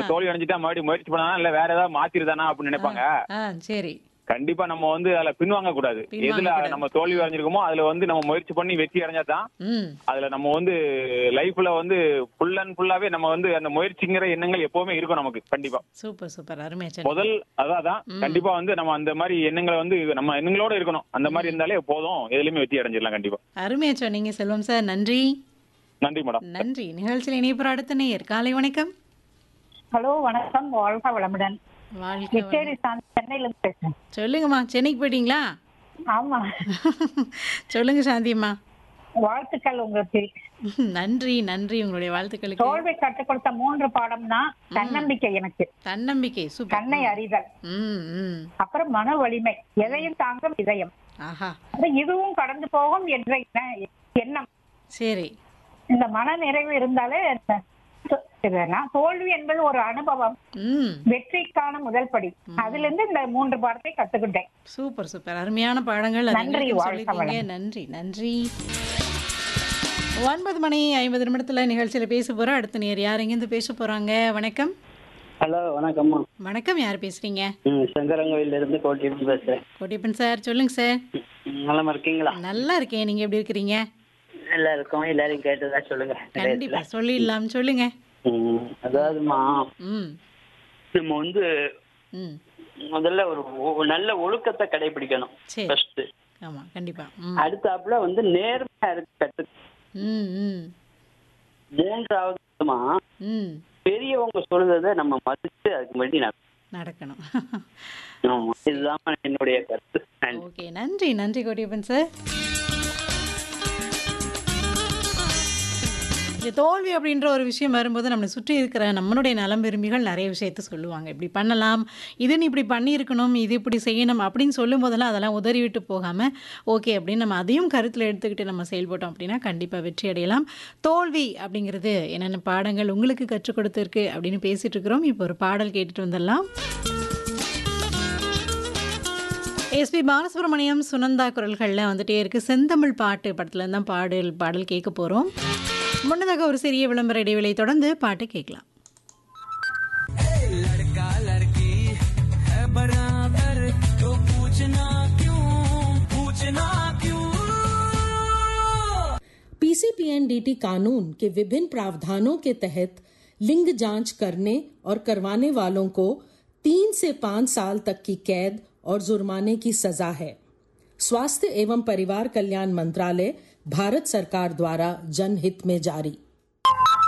தோல்வி அடைஞ்சிட்டா மறுபடியும் முயற்சி பண்ணா இல்ல வேற ஏதாவது மாத்திருதானா அப்படின்னு நினைப்பாங்க ஆ சரி கண்டிப்பா நம்ம வந்து அதுல பின்வாங்க கூடாது பின்வாங்க எதுல கூடாது. நம்ம தோல்வி அடைஞ்சிருக்கோமோ அதுல வந்து நம்ம முயற்சி பண்ணி வெற்றி அடைஞ்சா தான் ம் அதுல நம்ம வந்து லைஃப்ல வந்து ஃபுல் அண்ட் ஃபுல்லாவே நம்ம வந்து அந்த முயற்சிங்கிற எண்ணங்கள் எப்பவுமே இருக்கும் நமக்கு கண்டிப்பா சூப்பர் சூப்பர் அருமையா சொன்னீங்க முதல் அதான் கண்டிப்பா வந்து நம்ம அந்த மாதிரி எண்ணங்களை வந்து நம்ம எண்ணங்களோட இருக்கணும் அந்த மாதிரி இருந்தாலே போதும் எதுலயுமே வெற்றி அடைஞ்சிடலாம் கண்டிப்பா அருமையா சொன்னீங்க செல்வம் சார் நன்றி நன்றி மேடம் நன்றி நிகழ்ச்சியில் இணைப்புற அடுத்த நேயர் காலை வணக்கம் ஹலோ வணக்கம் வாழ்க வளமுடன் வாழ்க்கை வளம். விக்டோரி சாந்தி சென்னையில இருந்து பேசுறேன் சொல்லுங்கம்மா சென்னைக்கு போயிட்டீங்களா ஆமா சொல்லுங்க சாந்தியம்மா வாழ்த்துக்கள் உங்களுக்கு நன்றி நன்றி உங்களுடைய வாழ்த்துக்களுக்கு தோல்வி கற்றுக் கொடுத்த மூன்று பாடம் தான் தன்னம்பிக்கை எனக்கு தன்னம்பிக்கை சூப்பர் தன்னை அறிதல் ம் ம் அப்புறம் மன வலிமை எதையும் தாங்கும் இதயம் ஆஹா அப்புறம் இதுவும் கடந்து போகும் என்ற எண்ண- எண்ணம் சரி இந்த மன நிறைவு இருந்தாலே த- இதெல்லாம் தோல்வி என்பது ஒரு அனுபவம் ம் வெற்றிக்கான முதல் படி அதுல இருந்து இந்த மூன்று பாடத்தை கத்துக்கிட்டேன் சூப்பர் சூப்பர் அருமையான பாடங்கள் அது நன்றி, எங்களுக்கும் வாழ்க சொல்லியிருக்கீங்க நன்றி நன்றி ஒன்பது மணி ஐம்பது நிமிடத்துல நிகழ்ச்சியில பேச போறோம் அடுத்த நேர் யார் எங்கேருந்து பேச போறாங்க வணக்கம் ஹலோ வணக்கம்மா வணக்கம் யார் பேசுறீங்க ம் சங்கரங்கோயில இருந்து கோட்டியம் பேசுறேன் கோட்டியப்பன் சார் சொல்லுங்க சார் ம், நலமா இருக்கீங்களா நல்லா இருக்கேன் நீங்க எப்படி இருக்கிறீங்க எல்லாருக்கும் எல்லாரையும் கேட்டதா சொல்லுங்க கண்டிப்பா சொல்லிடலாம் சொல்லுங்க ம், அதாவதுமா ம் நம்ம வந்து ம் முதல்ல ஒரு ஒ- நல்ல ஒழுக்கத்தை கடைபிடிக்கணும் சரி ஃபர்ஸ்ட் ஆமா கண்டிப்பா ம் அடுத்தாப்புல வந்து நேர்மையா இருக்க கத்து ம் ம் மூன்றாவதுமா ம் பெரியவங்க சொல்றதை நம்ம மதிச்சு அதுக்கு முன்னாடி நான் நடக்கணும் ஆமா, இதுதான் என்னுடைய கருத்து நன்றி. ஓகே நன்றி நன்றி கோட்டியப்பன் சார் இந்த தோல்வி அப்படின்ற ஒரு விஷயம் வரும்போது நம்மளை சுற்றி இருக்கிற நம்மளுடைய நலம் விரும்பிகள் நிறைய விஷயத்த சொல்லுவாங்க இப்படி பண்ணலாம் இது நீ இப்படி பண்ணியிருக்கணும் இது இப்படி செய்யணும் அப்படின்னு சொல்லும் போதெல்லாம் அதெல்லாம் உதறி விட்டு போகாமல் ஓகே அப்படின்னு நம்ம அதையும் கருத்தில் எடுத்துக்கிட்டு நம்ம செயல்பட்டோம் அப்படின்னா கண்டிப்பாக வெற்றி அடையலாம் தோல்வி அப்படிங்கிறது என்னென்ன பாடங்கள் உங்களுக்கு கற்றுக் கொடுத்துருக்கு அப்படின்னு பேசிட்டு இருக்கிறோம் இப்போ ஒரு பாடல் கேட்டுட்டு வந்துடலாம் எஸ்பி பாலசுப்ரமணியம் சுனந்தா குரல்களில் வந்துட்டே இருக்கு செந்தமிழ் பாட்டு படத்துல இருந்து தான் பாடல் பாடல் கேட்க போகிறோம் முன்னதாக ஒரு சிறிய விளம்பர இடைவேளை தொடர்ந்து பாட்டு கேட்கலாம் लड़का लड़की है बराबर तो पूछना क्यों पूछना क्यों पीसीपीएनडीटी कानून के विभिन्न प्रावधानों के तहत लिंग जांच करने और करवाने वालों को तीन से पाँच साल तक की कैद और जुर्माने की सजा है स्वास्थ्य एवं परिवार कल्याण मंत्रालय भारत सरकार द्वारा जनहित में जारी